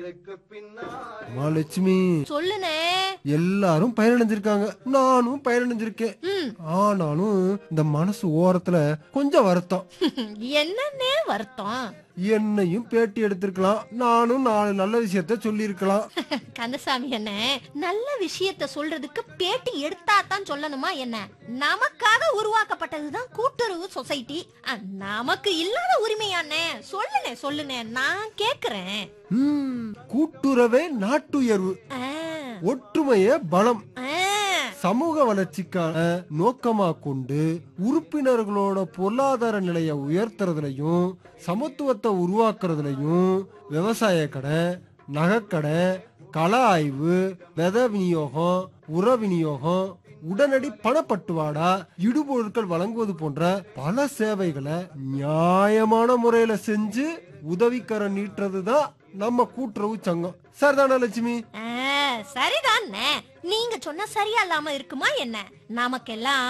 மகாலட்சுமி சொல்லுனே எல்லாரும் பயனடைஞ்சிருக்காங்க நானும் பயனடைஞ்சிருக்கேன் ம் ஆனாலும் இந்த மனசு ஓரத்துல கொஞ்சம் வருத்தம் என்னன்னே வருத்தம் என்னையும் பேட்டி எடுத்திருக்கலாம் நானும் நாலு நல்ல விஷயத்த சொல்லியிருக்கலாம் கந்தசாமி என்ன நல்ல விஷயத்த சொல்றதுக்கு பேட்டி எடுத்தா தான் சொல்லணுமா என்ன நமக்காக உருவாக்கப்பட்டதுதான் கூட்டுறவு சொசைட்டி அஹ், நமக்கு இல்லாத உரிமையானே சொல்லுனே சொல்லுனே நான் கேக்குறேன் ம், கூட்டுறவே நாட்டுயர்வு ஆ, ஒற்றுமையே பலம் ஆ, சமூக வளர்ச்சிக்கான நோக்கமா கொண்டு உறுப்பினர்களோட பொருளாதார நிலையை உயர்த்துறதுலயும் சமத்துவத்தை உருவாக்குறதுலயும் விவசாய கடை நகைக்கடை கள ஆய்வு வித விநியோகம் உர விநியோகம் உடனடி பணப்பட்டுவாடா இடுபொருட்கள் வழங்குவது போன்ற பல சேவைகளை நியாயமான முறையில செஞ்சு உதவிக்கரம் நீட்டுறதுதான் நம்ம கூட்டுறவு சங்கம் சரிதானா லட்சுமி ஆ, சரிதானே நீங்க சொன்ன சரியா இல்லாம இருக்குமா என்ன நமக்கெல்லாம்